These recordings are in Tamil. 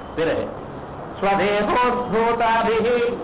பிறகு ஸ்வதேகோத்பூதாபிः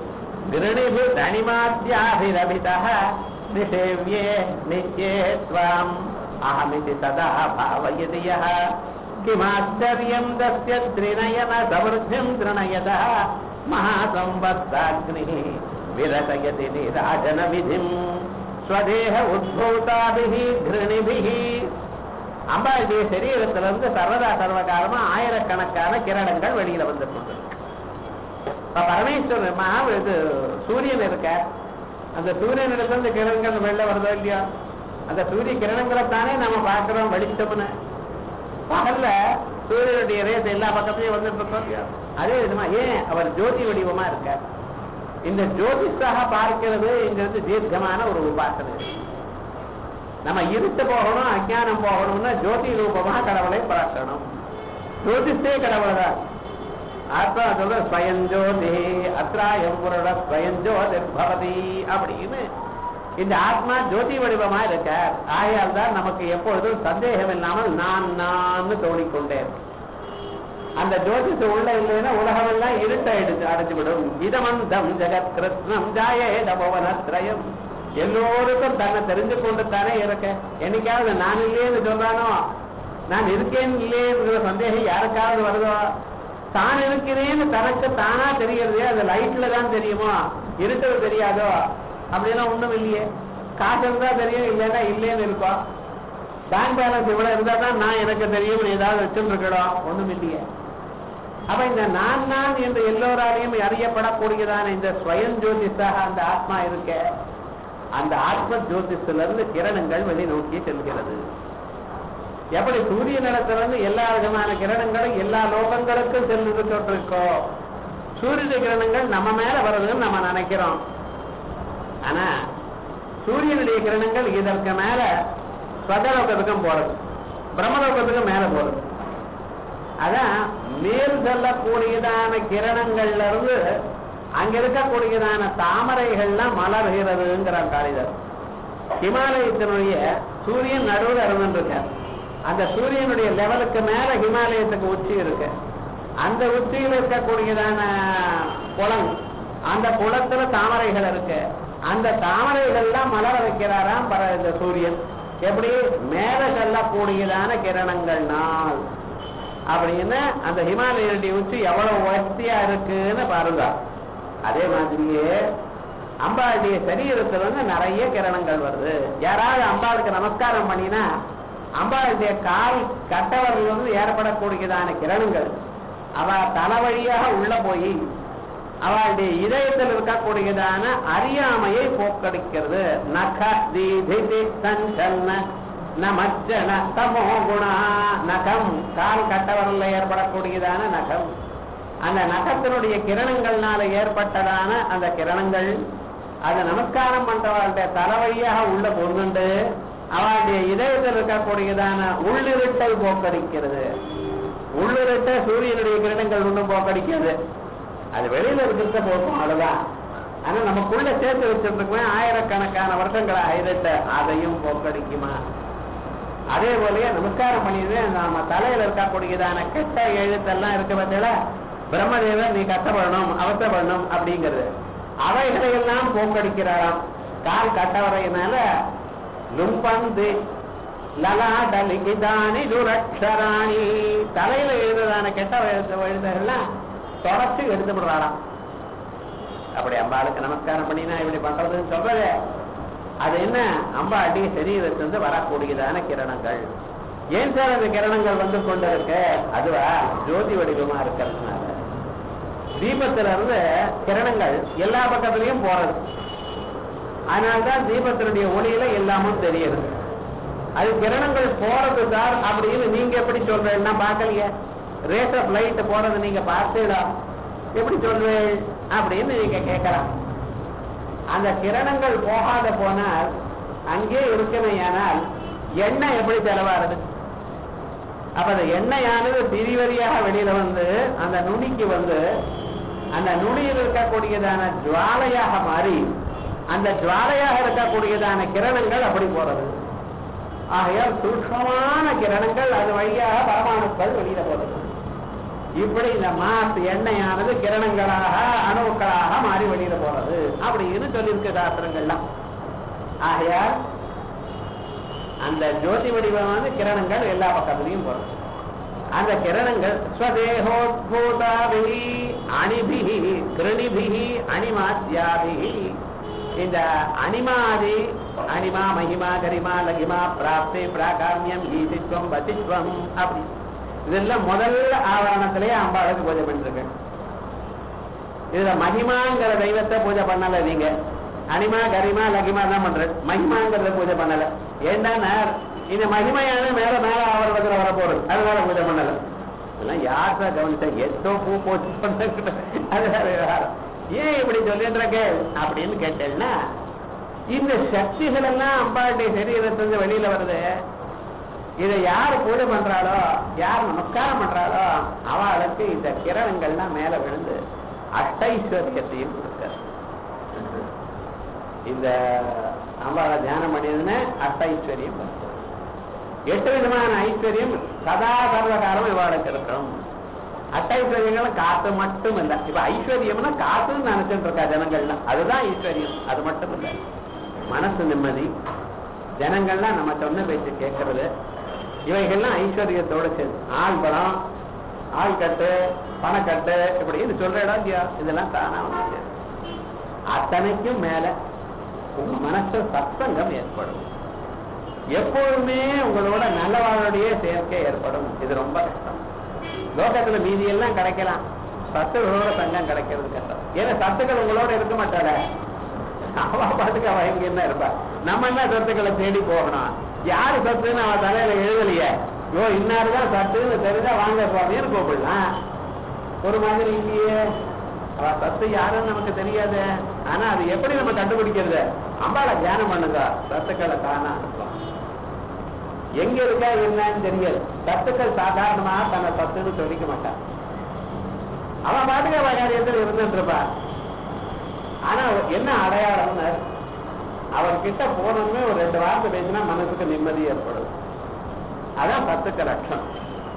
கிருணிभिर्धणिमाद्याभिरभितः निषेव्ये नित्ये त्वाम् अहमिति सदा भावयति यः किमाश्चर्यम् तस्य त्रिनयन समृद्धिम् तृणयतः महासम्बत्ताग्निः विरटयति निराजनविधिम् ஸ்வதேக உத்பூதாபிகி கிருணிபிகி அம்பாளுடைய சரீரத்திலிருந்து சர்வதா சர்வகாலமா ஆயிரக்கணக்கான கிரணங்கள் வெளியில வந்துட்டு இருக்கு. இப்ப பரமேஸ்வரன் மகா இது சூரியன் இருக்க அந்த சூரியனிடத்துல இந்த கிரணங்கள் வெளில வருதோ இல்லையா அந்த சூரிய கிரணங்களை தானே நம்ம பார்க்கிறோம் வெளிச்சம்னு பகல்ல சூரியனுடைய ரேஸ் எல்லா பக்கத்துலயும் வந்துட்டு இருக்கோம் இல்லையா அதே விதமா ஏன் அவர் ஜோதி வடிவமா இருக்கார் இந்த ஜோதிஷாக பார்க்கிறது இங்கிறது தீர்க்கமான ஒரு உபாசனை நம்ம இருட்டு போகணும் அஜானம் போகணும்னா ஜோதி ரூபமா கடவுளை பார்க்கணும் ஜோதிஷே கடவுள் தான் ஆத்மா சொல்ற ஸ்வயஞ்சோதி அத்ராயம் புருட ஸ்வயஞ்சோதி பவதி அப்படின்னு இந்த ஆத்மா ஜோதி வடிவமா இருக்க ஆயால் தான் நமக்கு எப்பொழுதும் சந்தேகம் இல்லாமல் நான் நான் தோணிக்கொண்டே இருக்கு. அந்த ஜோதிஷ உள்ள இல்லைன்னா உலகம் எல்லாம் இருட்டாயிடுச்சு அடைச்சுவிடும் இதமந்தம் ஜெகத் கிருஷ்ணம் ஜாயேத பவனத்ரயம் எல்லோருக்கும் தன்னை தெரிஞ்சு கொண்டு தானே இருக்க என்னைக்காவது நான் இல்லையேன்னு சொல்றானோ நான் இருக்கேன் இல்லையேங்கிற சந்தேகம் யாருக்காவது வருதோ தான் இருக்கிறேன்னு தனக்கு தானா தெரியறது அது லைட்ல தான் தெரியுமோ இருக்கிறது தெரியாதோ அப்படிலாம் ஒண்ணும் இல்லையே காசு இருந்தா தெரியும் இல்லைன்னா இல்லைன்னு இருக்கோம் பேங்க் பேலன்ஸ் இவ்வளவு இருந்தா தான் நான் எனக்கு தெரியும் ஏதாவது வச்சுருக்கணும் ஒண்ணும் இல்லையே அப்ப இந்த நான் நான் என்று எல்லோராலையும் அறியப்படக்கூடியதான இந்த ஸ்வயம் ஜோதிஷாக அந்த ஆத்மா இருக்க அந்த ஆத்ம ஜோதிஷத்துல இருந்து கிரணங்கள் வெளி நோக்கி செல்கிறது எப்படி சூரிய நிலத்திலிருந்து எல்லா விதமான கிரணங்களும் எல்லா லோகங்களுக்கும் செல்லுட்டு இருக்கோ சூரிய கிரணங்கள் நம்ம மேல வருதுன்னு நம்ம நினைக்கிறோம் ஆனா சூரியனுடைய கிரணங்கள் இதற்கு மேல ஸ்வதலோகத்துக்கும் போறது பிரம்மலோகத்துக்கும் மேல போறது அதான் மேல் செல்லக்கூடியதான கிரணங்கள்ல இருந்து அங்க இருக்கக்கூடியதான தாமரைகள்லாம் மலர்கிறதுங்கிறார் காளிதர் ஹிமாலயத்தினுடைய சூரியன் நடுவில் இருந்துருக்க அந்த சூரியனுடைய லெவலுக்கு மேல ஹிமாலயத்துக்கு உச்சி இருக்கு அந்த உச்சியில் இருக்கக்கூடியதான குளம் அந்த குளத்துல தாமரைகள் இருக்கு அந்த தாமரைகள்லாம் மலர வைக்கிறாராம் பர இந்த சூரியன் எப்படி மேல செல்லக்கூடியதான கிரணங்கள்னால் அப்படின்னு அந்த ஹிமாலயனுடைய உச்சி எவ்வளவு வசதியா இருக்குன்னு பாருங்க அதே மாதிரியே அம்பாளுடைய சரீரத்துல இருந்து நிறைய கிரணங்கள் வருது யாராவது அம்பாளுக்கு நமஸ்காரம் பண்ணினா அம்பாளுடைய கால் கட்டவரில் இருந்து ஏற்படக்கூடியதான கிரணங்கள் அவ தலை வழியாக உள்ள போய் அவளுடைய இதயத்தில் இருக்கக்கூடியதான அறியாமையை போக்கடிக்கிறது நக தீதி சஞ்சல்ன நமஜன தமோ குணா நகம் கால் கட்டவரில் ஏற்படக்கூடியதான நகம் அந்த நகத்தினுடைய கிரணங்கள்னால ஏற்பட்டதான அந்த கிரணங்கள் அதை நமஸ்காரம் பண்றவர்களுடைய தலைவழியாக உள்ள பொருண்டு அவளுடைய இதயத்தில் இருக்கக்கூடியதான உள்ளிருட்டை போக்கடிக்கிறது உள்ளிருட்ட சூரியனுடைய கிரணங்கள் ஒன்றும் போக்கடிக்கிறது அது வெளியில இருக்கிறத போக்கும் அவ்வளவுதான் ஆனா நமக்குள்ள சேர்த்து வச்சிருக்கோம் ஆயிரக்கணக்கான வருஷங்கள் ஆயிரட்ட அதையும் போக்கடிக்குமா அதே போலயே நமஸ்காரம் பண்ணிட்டு நாம தலையில இருக்கக்கூடியதான கெட்ட எழுத்தெல்லாம் இருக்க பத்தில பிரம்மதேவர் நீ கஷ்டப்படணும் அவசரப்படணும் அப்படிங்கிறது அவைகளையெல்லாம் போக்கடிக்கிறாராம் கால் கட்டவரையினால லும்பந்து லலாடலிகிதானி துரக்ஷராணி தலையில எழுதுதான கெட்ட எழுத்து எழுதுகள்லாம் தொடச்சு எடுத்து விடுறாராம் அப்படி அம்பாளுக்கு நமஸ்காரம் பண்ணினா இப்படி பண்றதுன்னு சொல்றதே அது என்ன அம்பா அடி சரீரத்திலிருந்து வரக்கூடியதான கிரணங்கள் ஏன் சார் அந்த கிரணங்கள் வந்து கொண்டு இருக்கு அதுவா ஜோதி வடிவமா இருக்கிறதுனால தீபத்துல இருந்து கிரணங்கள் எல்லா பக்கத்துலயும் போறது அதனால்தான் தீபத்தினுடைய ஒளியில எல்லாமும் தெரியுது அது கிரணங்கள் போறது சார் அப்படின்னு நீங்க எப்படி சொல்றேன் நான் பார்க்கலையே ரேஸ் ஆஃப் லைட் போறது நீங்க பார்த்தீடா எப்படி சொல்வேன் அப்படின்னு நீங்க கேட்கலாம் அந்த கிரணங்கள் போகாத போனால் அங்கே இருக்கமையானால் எண்ணெய் எப்படி செலவாறுது அப்ப அந்த எண்ணெயானது திரிவரியாக வெளியில வந்து அந்த நுனிக்கு வந்து அந்த நுனியில் இருக்கக்கூடியதான ஜுவாலையாக மாறி அந்த ஜுவாலையாக இருக்கக்கூடியதான கிரணங்கள் அப்படி போறது ஆகையால் சூக்மமான கிரணங்கள் அது வழியாக பரமாணுக்கள் வெளியில போறது இப்படி இந்த மாஸ் எண்ணெயானது கிரணங்களாக அணுக்களாக மாறி வெளியில போறது அப்படின்னு சொல்லியிருக்கு சாஸ்திரங்கள்லாம் ஆகையால் அந்த ஜோதி வடிவமான கிரணங்கள் எல்லா பக்கத்துலயும் போறது அந்த கிரணங்கள் ஸ்வதேகோத்பூதாபிகி அணிபிகி கிருணிபிகி அணிமாத்யாபிகி இந்த அணிமாதி அணிமா மகிமா கரிமா லகிமா பிராப்தி பிராகாமியம் ஈசித்வம் வசித்வம் அப்படி இதெல்லாம் முதல் ஆவரணத்திலேயே அம்பாளுக்கு பூஜை பண்ணிருக்கேன் இதுல மகிமாங்கிற தெய்வத்தை பூஜை பண்ணல நீங்க அனிமா கரிமா லகிமா தான் பண்றேன் மகிமாங்கிறத பூஜை பண்ணல ஏன்னா இந்த மகிமையான மேல மேல ஆவரணத்துல வர போறது அதனால பூஜை பண்ணல இதெல்லாம் யார் சார் கவனிச்சா எத்தோ பூ போச்சு பண்ண அது வேற விவகாரம். ஏன் இப்படி சொல்லிட்டு இருக்க அப்படின்னு கேட்டேன்னா இந்த சக்திகள் எல்லாம் அம்பாளுடைய சரீரத்திலிருந்து வெளியில வருது இதை யார் பூஜை பண்றாளோ யார் நமஸ்காரம் பண்றாளோ அவளுக்கு இந்த கிரணங்கள்லாம் மேல விழுந்து அஷ்டைஸ்வரியத்தையும் கொடுக்கிறது இந்த அம்பாளை தியானம் பண்ணியதுன்னு அஷ்டைஸ்வரியம் வருது. எட்டு விதமான ஐஸ்வர்யம் சதா சர்வ காலம் இவாளுக்கு இருக்கும் அட்டைஸ்வரியங்களும் காத்து மட்டும் இல்ல இப்ப ஐஸ்வர்யம்னா காத்துன்னு நினைச்சிட்டு இருக்கா ஜனங்கள்லாம் அதுதான் ஐஸ்வர்யம் அது மட்டும் இல்ல மனசு நிம்மதி ஜனங்கள்லாம் நம்ம சொன்ன பேச்சு கேட்கறது இவைகள்லாம் ஐஸ்வர்யத்தோட சேர்ந்து ஆள் பலம் ஆள் கட்டு பணக்கட்டு இப்படி இது சொல்ற இடம் இல்லையா இதெல்லாம் தானா வந்து அத்தனைக்கும் மேல உங்க மனசு சத்சங்கம் ஏற்படும் எப்பொழுதுமே உங்களோட நல்லவாளுடைய சேர்க்கை ஏற்படும் இது ரொம்ப கஷ்டம் லோகத்துல மீதி எல்லாம் கிடைக்கலாம் சத்துகளோட சங்கம் கிடைக்கிறது கஷ்டம் ஏன்னா சத்துக்கள் உங்களோட இருக்க மாட்டாள அவ பாட்டுக்கு அவ எங்க என்ன இருப்பா நம்ம என்ன சத்துக்களை தேடி போகணும் யாரு சத்துன்னு அவ தலையில எழுதலையே யோ இன்னாருதான் சத்துன்னு தெரிஞ்சா வாங்க சுவாமின்னு கூப்பிடலாம் ஒரு மாதிரி இல்லையே அவ சத்து யாருன்னு நமக்கு தெரியாது ஆனா அது எப்படி நம்ம கண்டுபிடிக்கிறது அம்பாளை தியானம் பண்ணுங்க சத்துக்களை தானா இருக்கலாம் எங்க இருக்கா என்னன்னு தெரியாது சத்துக்கள் சாதாரணமா தன்னை சத்துன்னு சொல்லிக்க மாட்டான் அவன் பாட்டுக்கு அவன் காரியத்தில் இருந்துட்டு இருப்பா ஆனா என்ன அடையாளம்னு அவர்கிட்ட போனோமே ஒரு ரெண்டு வார்த்தை பேசினா மனசுக்கு நிம்மதி ஏற்படும் அதான் சத்துக்க லட்சணம்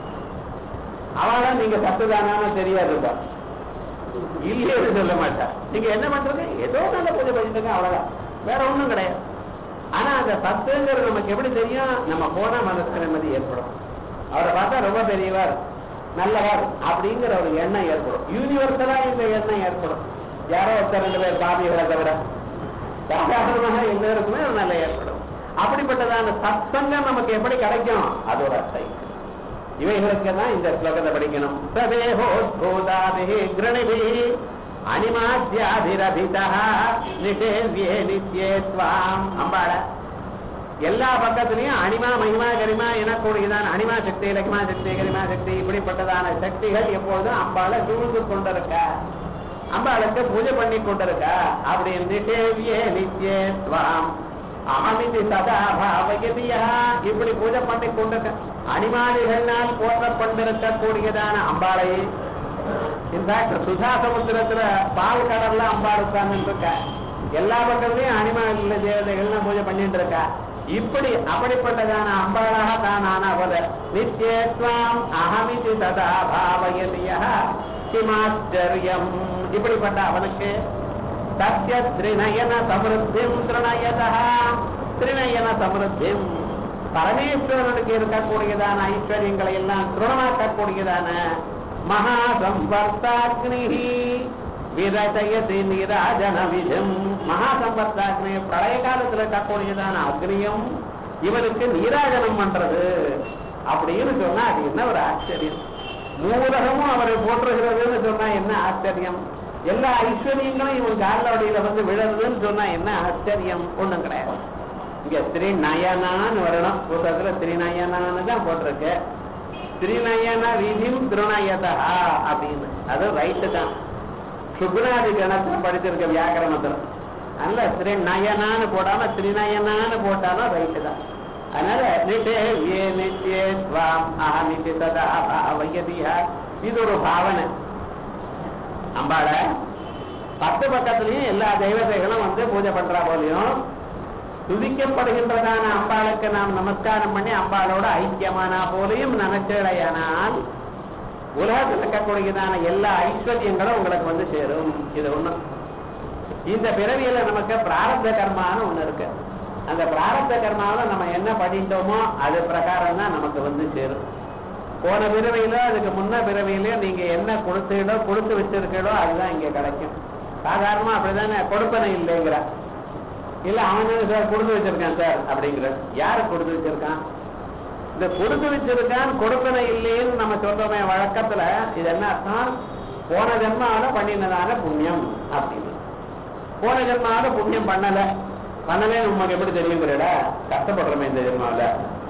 அவளா நீங்க சத்துதானான்னு தெரியாதுப்பா இல்லைன்னு சொல்ல மாட்டா நீங்க என்ன பண்றது ஏதோ நல்ல பூஜை பண்ணிட்டு அவ்வளவுதான் வேற ஒண்ணும் கிடையாது ஆனா அந்த சத்துங்கிறது நமக்கு எப்படி தெரியும் நம்ம போனா மனசுக்கு நிம்மதி ஏற்படும் அவரை பார்த்தா ரொம்ப பெரியவர் நல்லவர் அப்படிங்கிற ஒரு எண்ணம் ஏற்படும் யூனிவர்சலா இந்த எண்ணம் ஏற்படும் யாரோ ஒருத்தர் ரெண்டு பேர் பாதிகளை தவிர சாதாரணமாக எல்லாருக்குமே ஒரு நல்ல ஏற்படும் அப்படிப்பட்டதான சத்சங்கம் நமக்கு எப்படி கிடைக்கும் அது ஒரு அர்த்தம் இவைகளுக்கு தான் இந்த ஸ்லோகத்தை படிக்கணும் சதேகோத்பூதாபிஹி கிரணிபிஹி அனிமாத்தியாதிரபிதா நிஷேவியே நித்யே ஸ்வாம் அம்பாள எல்லா பக்கத்திலையும் அனிமா மகிமா கரிமா எனக்கூடியதான அனிமா சக்தி லக்மா சக்தி கரிமா சக்தி இப்படிப்பட்டதான சக்திகள் எப்பொழுதும் அம்பாளை சூழ்ந்து கொண்டிருக்க அம்பாளுக்கு பூஜை பண்ணி கொண்டிருக்க அப்படி நிஷேவியே நித்யே ஸ்வாம் அகமிதி சதா பாவயதியா இப்படி பூஜை பண்ணி கொண்டிருக்க அனிமாதிகள்னால் போற்றப்பட்டிருக்கக்கூடியதான அம்பாளை இன்ஃபேக்ட் சுதா சமுத்திரத்துல பால் கடல்ல அம்பாள் உட்கார்ந்து இருக்க எல்லா பக்கத்துலயும் அனிமல் தேவதைகள்லாம் பூஜை பண்ணிட்டு இருக்கா இப்படி அப்படிப்பட்டதான அம்பாளாக தான் ஆனவத நித்யத்வாம் அகமிதி சதா பாவயதியா கிமாச்சரியம் இப்படிப்பட்ட அவனுக்கு சத்ய திரிநயன சமிருத்திம் திருநயதா திரிநயன சமிருத்திம் பரமேஸ்வரனுக்கு இருக்கக்கூடியதான ஐஸ்வர்யங்களை எல்லாம் திருணமாக்கக்கூடியதான மகா சம்பர்த்தாக்னி விரதயதி நிராஜன விஜம் மகா சம்பர்த்தாக்னி பிரளய காலத்துல இருக்கக்கூடியதான அக்னியும் இவனுக்கு நீராஜனம் பண்றது அப்படின்னு சொன்னா அது என்ன ஒரு ஆச்சரியம் மூலகமும் அவரை போற்றுகிறதுன்னு சொன்னா என்ன ஆச்சரியம் எல்லா ஐஸ்வர்யங்களும் இவன் காலவடியில வந்து விழுறதுன்னு சொன்னா என்ன ஆச்சரியம் ஒண்ணும் கிடையாது இங்க திரிநயனான்னு வரணும் புத்தகத்துல திரிநயனான்னு தான் போட்டிருக்கு திரிநயன விதிம் திருநயதா அப்படின்னு அது ரைட்டு தான் சுகுணாதி கணத்துல படிச்சிருக்க வியாக்கரணத்துல அதனால திரிநயனான்னு போடாம திரிநயனான்னு போட்டாலும் ரைட்டு தான் அதனால நிஷேவியே நித்யே ஸ்வாம் அஹமிதி சதா பாவயதியா இது ஒரு பாவனை அம்பாள பத்து பக்கத்துலயும் எல்லா தெய்வதைகளும் வந்து பூஜை பண்றா போலையும் துதிக்கப்படுகின்றதான அம்பாளுக்கு நாம் நமஸ்காரம் பண்ணி அம்பாளோட ஐக்கியமானா போலையும் நினைச்சடையானால் உலகத்தில் இருக்கக்கூடியதான எல்லா ஐஸ்வர்யங்களும் உங்களுக்கு வந்து சேரும் இது ஒண்ணு இந்த பிறவியில நமக்கு பிராரப்த கர்மான்னு ஒண்ணு இருக்கு அந்த பிராரப்த கர்மாவில நம்ம என்ன பண்ணிட்டோமோ அது பிரகாரம் தான் நமக்கு வந்து சேரும் போன பிறவியில அதுக்கு முன்ன பிறவியில நீங்க என்ன கொடுத்தீங்களோ கொடுத்து வச்சிருக்கீங்களோ அதுதான் இங்க கிடைக்கும் சாதாரணமா அப்படிதானே கொடுப்பனை இல்லைங்கிற இல்ல அவன் சார் கொடுத்து வச்சிருக்கான் சார் அப்படிங்கிற யாரு கொடுத்து வச்சிருக்கான் இந்த கொடுத்து வச்சிருக்கான் கொடுப்பனை இல்லைன்னு நம்ம சொல்றோமே வழக்கத்துல இது என்ன அர்த்தம் போன ஜென்மாவில பண்ணினதான புண்ணியம் அப்படின்னு போன ஜென்மாவில புண்ணியம் பண்ணல பண்ணலே நமக்கு எப்படி தெரியுங்கிறட கஷ்டப்படுறோமே இந்த ஜென்மாவில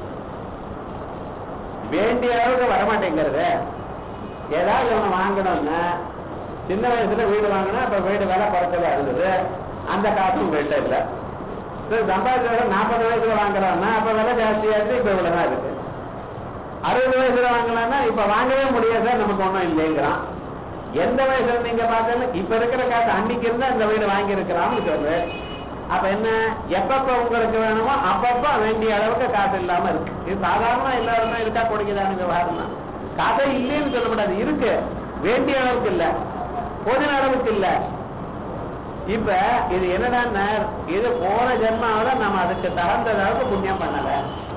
வேண்டிய அளவுக்கு வரமாட்டேங்கிறது ஏதாவது ஒண்ணு வாங்கணும்னா சின்ன வயசுல வீடு வாங்கினா இப்ப வீடு விலை குறைச்சலா இருந்தது அந்த காசும் உங்கள்கிட்ட இல்லை சம்பாதிச்சவங்க நாற்பது வயசுல வாங்குறான்னா அப்ப விலை ஜாஸ்தியாச்சு இப்ப இவ்வளவுதான் இருக்கு அறுபது வயசுல வாங்கலாம்னா இப்ப வாங்கவே முடியாத நமக்கு ஒண்ணும் இல்லைங்கிறான் எந்த வயசுல நீங்க பார்த்தீங்கன்னா இப்ப இருக்கிற காசு அன்னைக்கு இருந்தா இந்த வீடு வாங்கி இருக்கிறான்னு சொல்லு அப்ப என்ன எப்பப்ப உங்களுக்கு வேணுமோ அப்பப்ப வேண்டிய அளவுக்கு காசு இல்லாம இருக்கு இது சாதாரண எல்லாருமே இருக்கா கொடுக்குதான விவகாரம் தான் காசே இல்லைன்னு சொல்ல முடியாது இருக்கு வேண்டிய அளவுக்கு இல்ல போதின அளவுக்கு இல்ல இப்ப இது என்னடா இது போன ஜென்மாவில நம்ம அதுக்கு தகுந்த அளவுக்கு புண்ணியம் பண்ணல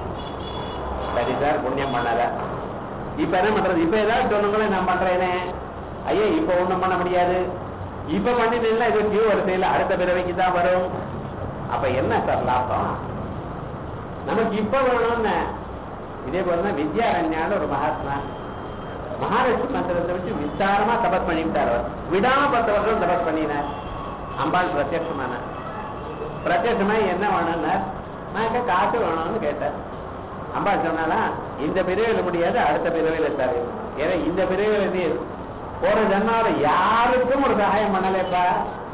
சரி சார் புண்ணியம் பண்ணல இப்ப என்ன பண்றது இப்ப ஏதாவது சொல்லுங்களேன் நான் பண்றேனே ஐயா இப்ப ஒண்ணும் பண்ண முடியாது இப்ப பண்ணிட்டீங்கன்னா இது டியூ வரிசையில் அடுத்த பிறவைக்கு தான் வரும் அப்ப என்ன சார் லாபம் நமக்கு இப்ப வேணும்னு இதே போலதான் வித்யாரண்யான ஒரு மகாத்மா மகாலட்சுமி மந்திரத்தை வச்சு விஸ்தாரமா தபஸ் பண்ணிவிட்டார் அவர் விடாம பத்து வருஷம் தபஸ் பண்ணினார் அம்பாள் பிரத்யட்சமான பிரத்யட்சமா என்ன வேணும்னார் நான் காசு வேணும்னு கேட்டார் அம்பாள் சொன்னாலா இந்த பிரிவில் முடியாது அடுத்த பிரிவில் தரு ஏன்னா இந்த பிரிவில் நீ போற ஜன்மாவில யாருக்கும் ஒரு சகாயம் பண்ணலேப்பா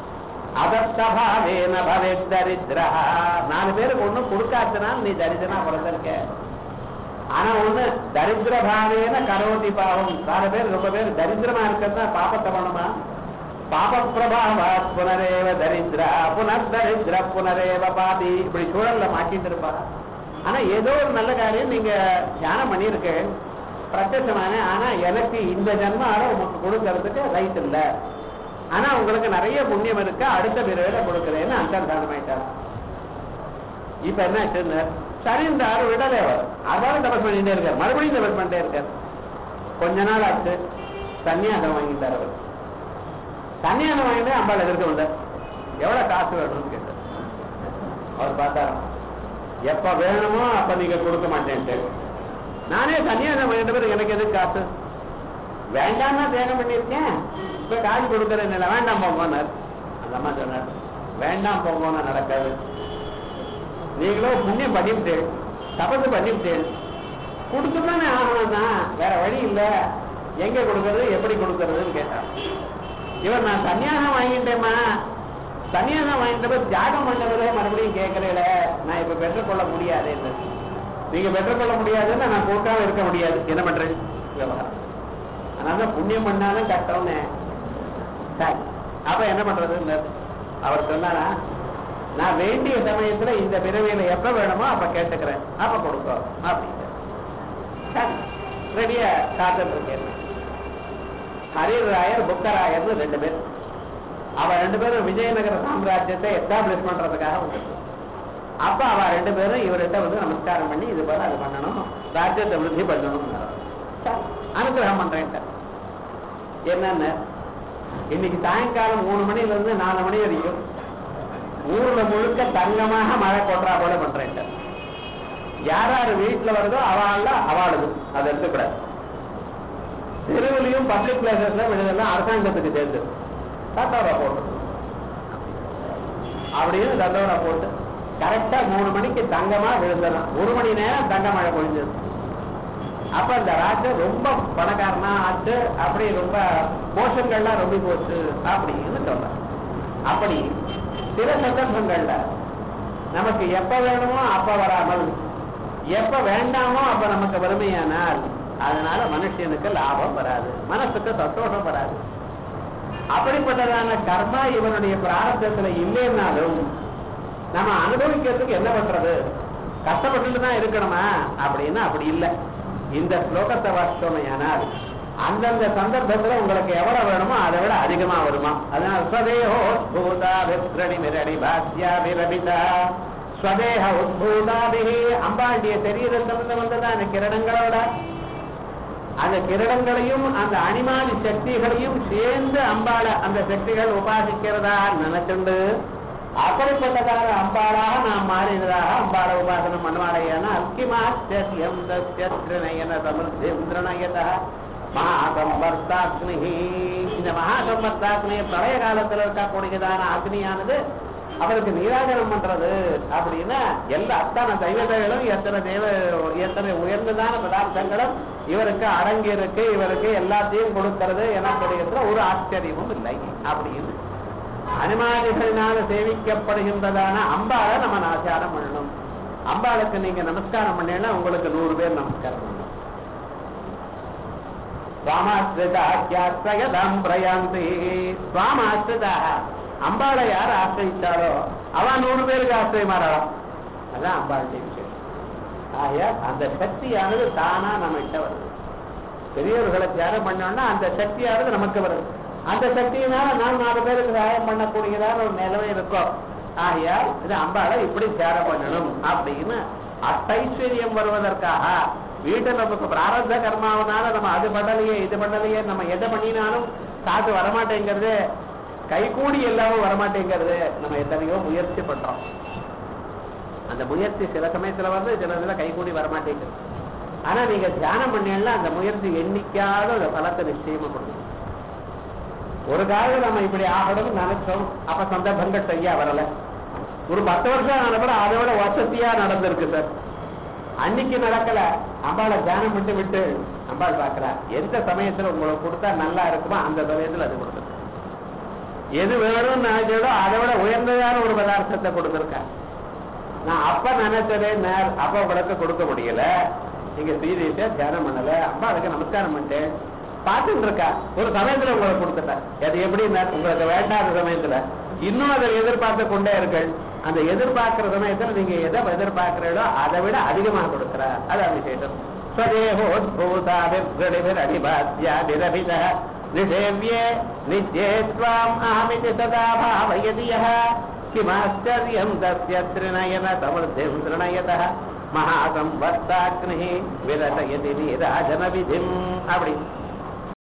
அதத்தபாவேன பவே தரித்திரா நாலு பேருக்கு ஒண்ணும் கொடுக்காதனால நீ தரிசனா பிறந்திருக்க ஆனா ஒண்ணு தரித்திர பாவேன கரோதி பாவம் நாலு பேர் ரொம்ப பேர் தரித்திரமா இருக்கிறதா பாபத்தை பண்ணுமா பாப பிரபாவா புனரேவ தரித்திரா புனர் தரித்திர புனரேவ பாபி இப்படி சூழல்ல மாட்டிட்டு இருப்பா ஆனா ஏதோ ஒரு நல்ல காரியம் நீங்க தியானம் பண்ணியிருக்க பிரத்யட்சமான ஆனா எனக்கு இந்த ஜென்மால உமக்கு கொடுக்கறதுக்கு ரைட் இல்ல ஆனா உங்களுக்கு நிறைய புண்ணியம் இருக்கு அடுத்த பிறவில கொடுக்குறேன்னு அந்தர்தானமாயிட்டார் இப்ப என்ன ஆச்சுன்னு சரி இந்த ஆறு விடலே அவர் அதாவது தபஸ் பண்ணிட்டே இருக்கார் மறுபடியும் தபஸ் பண்ணிட்டே இருக்கார் கொஞ்ச நாள் ஆச்சு சன்னியாசம் வாங்கிட்டார் அவர் சன்னியாசம் வாங்கிட்டு அம்பாள் எதிர்க்க வந்தார் எவ்வளவு காசு வேணும்னு கேட்டார் அவர் பார்த்தாராம் எப்ப வேணுமோ அப்ப நீங்க கொடுக்க மாட்டேன்ட்டு நானே சன்னியாசம் வாங்கிட்ட பிறகு எனக்கு எதுக்கு காசு வேண்டாம்னா தியாகம் பண்ணியிருக்கேன் இப்ப காசு கொடுக்கறேன் இல்லை வேண்டாம் போங்கன்னார் அந்த அம்மா சொன்னார் வேண்டாம் போங்கன்னு நடக்காது நீங்களும் புண்ணியம் பண்ணிவிட்டேன் தபசு பண்ணிவிட்டேன் கொடுத்துதானே ஆகணும் தான் வேற வழி இல்ல எங்க கொடுக்கறது எப்படி கொடுக்கறதுன்னு கேட்டான் இவர் நான் சன்னியாசம் வாங்கிட்டேம்மா சன்னியாசம் வாங்கிட்ட தியாகம் பண்ணவரே மறுபடியும் கேட்கறேல நான் இப்ப பெற்றுக்கொள்ள முடியாதுன்னு நீங்க பெற்றுக்கொள்ள முடியாதுன்னு நான் கொடுக்காம இருக்க முடியாது என்ன பண்றேன் விவகாரம் அதனால புண்ணியம் பண்ணாலும் கஷ்டம்னு சரி அப்ப என்ன பண்றதுன்னு அவர் சொன்னாரா நான் வேண்டிய சமயத்துல இந்த பிறவியில எப்ப வேணுமோ அப்ப கேட்டுக்கிறேன் அப்ப கொடுக்கும் அப்படின்னு சரி ரெடியா காத்துட்டு இருக்கேன் ஹரிராயர் புக்கராயர்னு ரெண்டு பேர் அவ ரெண்டு பேரும் விஜயநகர சாம்ராஜ்யத்தை எஸ்டாப்ளிஷ் பண்றதுக்காக வந்திருக்கு அப்ப அவ ரெண்டு பேரும் இவர்கிட்ட வந்து நமஸ்காரம் பண்ணி இது போல அது பண்ணணும் ராஜ்யத்தை விருத்தி பண்ணணும் அனுகிரகம் பண்றேன் என்னன்னு இன்னைக்கு சாயங்காலம் மூணு மணில இருந்து நாலு மணி வரைக்கும் ஊர்ல முழுக்க தங்கமாக மழை கொட்டுறா போல பண்றேன் யார் யார் வீட்டுல வருதோ அவள்ல அவாளுது அதை எடுத்துக்கூடாது தெருவிலையும் பப்ளிக் பிளேசஸ்ல விழுதெல்லாம் அரசாங்கத்துக்கு சேர்ந்து தண்டோரா போட்டு அப்படின்னு தண்டோரா போட்டு கரெக்டா மூணு மணிக்கு தங்கமா விழுந்தலாம் ஒரு மணி நேரம் தங்க மழை பொழிஞ்சது அப்ப இந்த ராஜா ரொம்ப பணக்காரனா ஆச்சு அப்படி ரொம்ப மோசங்கள்லாம் ரொம்ப போச்சு அப்படின்னு சொல்ற அப்படி சில சந்தர்ப்பங்கள்ல நமக்கு எப்ப வேணுமோ அப்ப வராமல் எப்ப வேண்டாமோ அப்ப நமக்கு வறுமையானால் அதனால மனுஷனுக்கு லாபம் வராது மனசுக்கு சந்தோஷம் வராது அப்படிப்பட்டதான கர்மா இவனுடைய பிராரத்தத்துல இல்லைன்னாலும் நம்ம அனுபவிக்கிறதுக்கு என்ன பண்றது கஷ்டப்பட்டுட்டு தான் இருக்கணுமா அப்படின்னா அப்படி இல்லை இந்த ஸ்லோகத்தை வாசித்தோமையானால் அந்தந்த சந்தர்ப்பத்துல உங்களுக்கு எவ்வளவு வேணுமோ அதை விட அதிகமா வருமா அதனால ஸ்வதேகோ உத்பூதா விப்ரணி மிரடி பாத்யா விரபிதா ஸ்வதேக உத்பூதாபிகி அம்பாண்டிய சரீரத்திலிருந்து வந்ததான கிரணங்களோட அந்த கிரணங்களையும் அந்த அனிமாதி சக்திகளையும் சேர்ந்து அம்பாள அந்த சக்திகள் உபாசிக்கிறதா நினைச்சுண்டு அப்படிப்பட்டதாக அம்பாளாக நாம் மாறினதாக அம்பாள உபாசனம் பண்ணுவாடையான அக்கிமாச்சரியம் தஸ்யத்ரிணயன சமிருத்திம் திருணயதா மகாசம்பர்த்தாக்னி இந்த மகாசம்பர்த்தாக்னிய பிரளய காலத்தில் இருக்கக்கூடியதான அக்னியானது அவருக்கு நீராஜனம் பண்றது அப்படின்னா எல்லா அத்தனை தெய்வங்களும் எத்தனை தேவ எத்தனை உயர்ந்ததான பதார்த்தங்களும் இவருக்கு அடங்கி இருக்கு இவருக்கு எல்லாத்தையும் கொடுக்கிறது எனப்படுகின்ற ஒரு ஆச்சரியமும் இல்லை அப்படின்னு அனுமாதிகளினால சேவிக்கப்படுகின்றதான அம்பாளை நம்ம ஆச்சாரம் பண்ணணும் அம்பாளுக்கு நீங்க நமஸ்காரம் பண்ணீங்கன்னா உங்களுக்கு நூறு பேர் நமஸ்காரம் பண்ணணும் சுவாமாஸ்ரிதாக்கியாஸ்ரயதாம் பிரயாந்தி சுவாமாஸ்ரிதாக அம்பாளை யார் ஆசிரியிச்சாரோ அவன் நூறு பேருக்கு ஆசிரியமாறாளாம் அதான் அம்பாளுடைய விஷயம் ஆகையா அந்த சக்தியானது தானா நம்ம கிட்ட வருது பெரியவர்களை தியானம் பண்ணோம்னா அந்த சக்தியானது நமக்கு வருது அந்த சக்தியினால நாம் நாலு பேருக்கு சகாயம் பண்ணக்கூடியதான ஒரு நிலைமை இருக்கும் ஆகையால் இது அம்பாளை இப்படி தியானம் பண்ணணும் அப்படின்னு அத்தைஸ்வரியம் வருவதற்காக வீட்டை நமக்கு பிராரத்த கர்மாவனால நம்ம அது பண்ணலையே இது பண்ணலையே நம்ம எதை பண்ணினாலும் காசு வரமாட்டேங்கிறது கைகூடி எல்லாரும் வரமாட்டேங்கிறது நம்ம எத்தனையோ முயற்சி பண்றோம் அந்த முயற்சி சில சமயத்துல வந்து சில இதுல கைகூடி வரமாட்டேங்குது ஆனா நீங்க தியானம் பண்ணீங்கன்னா அந்த முயற்சி எண்ணிக்காத அந்த பலத்தை நிச்சயமா கொடுக்கும் ஒரு காலம் நம்ம இப்படி ஆகணும்னு நினைச்சோம் அப்ப சந்தர்ப்பங்கள் சரியா வரல ஒரு பத்து வருஷம் ஆனப்பட அதை விட வசதியா நடந்திருக்கு சார் அன்னைக்கு நடக்கல அம்பாளை தியானம் விட்டு விட்டு அம்பாள் பாக்குறா எந்த சமயத்துல உங்களுக்கு கொடுத்தா நல்லா இருக்குமோ அந்த சமயத்துல அது கொடுத்துருக்கு எது வேணும்னு நினைச்சதோ அதை விட உயர்ந்ததான ஒரு பதார்த்தத்தை கொடுத்துருக்கேன் நான் அப்ப நினைச்சதே நேர் அப்ப உங்களுக்கு கொடுக்க முடியல நீங்க சீரியஸா தியானம் பண்ணல அம்மா அதுக்கு நமஸ்காரம் பண்ணிட்டேன் பார்த்துட்டு இருக்கா ஒரு சமயத்துல உங்களுக்கு கொடுத்துட்டேன் அது எப்படி உங்களுக்கு வேண்டாத சமயத்துல இன்னும் அதை எதிர்பார்த்து கொண்டே இருக்கள் அந்த எதிர்பார்க்கிற சமயத்துல நீங்க எதை எதிர்பார்க்கிறீங்களோ அதை விட அதிகமாக கொடுக்கிற அதான் விசேஷம் स्वदेहोद्भूताभिर्गणिभिरडिभात्याभिरभितः निषेव्ये नित्ये त्वाम् अहमिति सदा भावयति यः किमाश्चर्यम् तस्य त्रिनयन समृद्धिम् तृणयतः महासंवर्ताग्निः विरटयति नीराजनविधिम् அப்படி